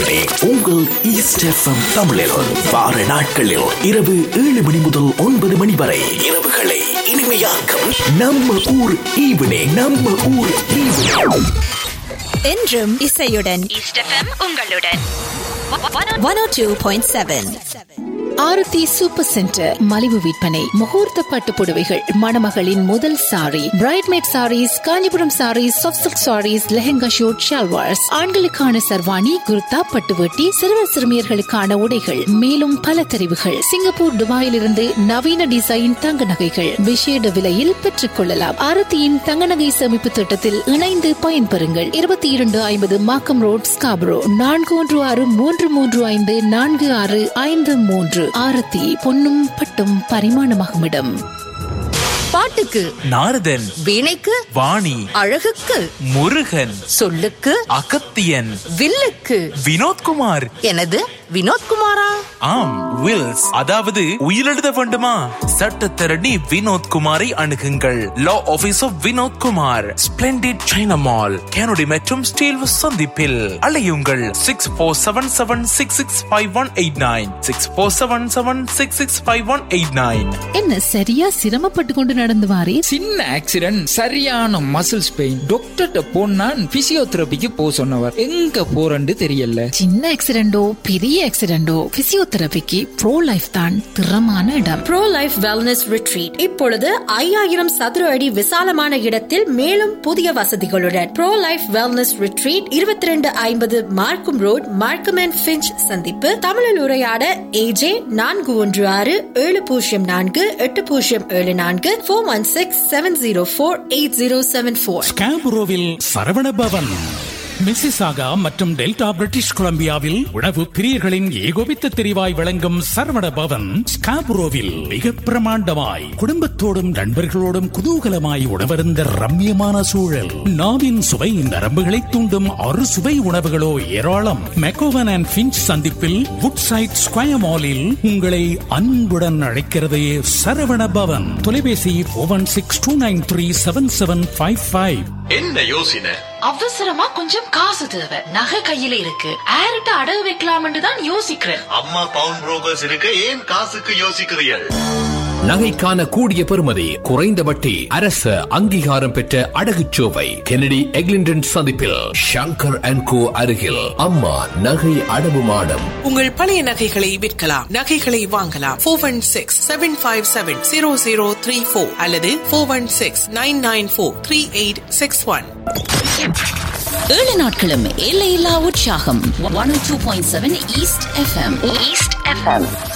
நேயர்களே உங்கள் east FM தமிழில் வார நாட்களில் இரவு ஏழு மணி முதல் ஒன்பது மணி வரை இரவுகளை இனிமையாக்கும் நம்ம ஊர் ஈவினிங் நம்ம ஊர் ஈவினிங் என்றும் இசையுடன் உங்களுடன் one O two point seven Aarthi super center மலிவு விற்பனை முகூர்த்த பட்டு புடவைகள் மணமகளின் முதல் sari bridesmaid saris Kanchipuram saris soft saris lehenga suit salwars ஆண்களுக்கான சர்வாணி குர்தா பட்டுவட்டி சிறுவர் சிறுமியர்களுக்கான உடைகள் மேலும் பல தெரிவுகள் சிங்கப்பூர் துபாயில் இருந்து நவீன டிசைன் தங்க நகைகள் விசேட விலையில் பெற்றுக் கொள்ளலாம் ஆரத்தியின் தங்க நகை சேமிப்பு திட்டத்தில் இணைந்து பயன்பெறுங்கள் இருபத்தி இரண்டு ஐம்பது மாக்கம் ரோட் ஸ்காபரோ நான்கு ஒன்று ஆறு மூன்று மூன்று ஐந்து நான்கு ஆறு ஐந்து மூன்று ஆரத்தி பொன்னும் பட்டும் பரிமாணமாகும் இடம் பாட்டுக்கு நாரதன் வீணைக்கு வாணி அழகுக்கு முருகன் சொல்லுக்கு அகத்தியன் வில்லுக்கு வினோத்குமார் எனது வினோத்குமாரா ஆம் வில்ஸ் அதாவது உயிரெழுத வேண்டுமா சட்டத்திரணி வினோத்குமாரை அணுகுங்கள் law office of Vinothkumar splendid China mall Kennedy மற்றும் ஸ்டீல் சந்திப்பில் அலையுங்கள் six four seven seven six six five one eight nine six four seven seven six six five one eight nine என்ன சரியா சிரமப்பட்டு கொண்டு நடந்து வாரே சின்ன ஆக்சிடென்ட் சரியான மசில்ஸ் பெயின் டாக்டர்கிட்ட போனா பிசியோதெரபிக்கு போ சொன்னவர் எங்க போறன்னு தெரியல சின்ன ஆக்சிடென்டோ பெரிய ஆக்சிடென்டோ பிசியோதெரபிக்கு ப்ரோ லைஃப் தான் திறமான இடம் ப்ரோ லைஃப் வெல்னஸ் ரிட்ரீட் இப்பொழுது ஐயாயிரம் சதுர அடி விசாலமான இடத்தில் மேலும் புதிய வசதிகளுடன் ப்ரோ லைஃப் வெல்னஸ் ரிட்ரீட் இருபத்தி ரெண்டு ஐம்பது மார்க்கும் ரோட் மார்க்கம் அண்ட் பிஞ்ச் சந்திப்பு தமிழில் உரையாட ஏஜே நான்கு ஒன்று ஆறு ஏழு பூஜ்ஜியம் நான்கு எட்டு பூஜ்ஜியம் ஏழு நான்கு four one six seven zero four eight zero seven four ஸ்காபுரோவில் சரவண பவன் மிசிசாகா மற்றும் டெல்டா பிரிட்டிஷ் கொலம்பியாவில் உணவு பிரியர்களின் ஏகோபித்த தெரிவாய் விளங்கும் சரவண பவன் ஸ்காபுரோவில் மிக பிரமாண்டமாய் குடும்பத்தோடும் நண்பர்களோடும் குதூகலமாய் உணவருந்த ரம்யமான சூழல் நாவின் சுவை நரம்புகளை தூண்டும் அறு சுவை உணவுகளோ ஏராளம் மெக்கோவன் அண்ட் பிஞ்ச் சந்திப்பில் வுட் சைட் ஸ்கொயர் மாலில் உங்களை அன்புடன் அழைக்கிறது சரவண பவன் தொலைபேசி one six two nine three seven seven five five என்ன யோசனை அவசரமா கொஞ்சம் காசு தேவை நகை கையில இருக்கு ஆர்ட்ட அடகு வைக்கலாம்னு தான் யோசிக்கிறேன் அம்மா பவுன் புரோக்கர்ஸ் இருக்க ஏன் காசுக்கு யோசிக்கிறீர்கள் நகைக்கான கூடிய பெறுமதி குறைந்த வட்டி அரச அங்கீகாரம் பெற்ற அடகுச்சோவை கெனடி எக்லிண்டன் சந்திப்பில் ஷங்கர் அண்ட் கோ அருகில் அம்மா நகை அடவு மாடம் உங்கள் பழைய நகைகளை விற்கலாம் நகைகளை வாங்கலாம் four one six seven five seven zero zero three four அல்லது four one six nine nine four three eight six one ஏழு நாட்களும் எல்லையில்லா உற்சாகம் one two point seven East FM East FM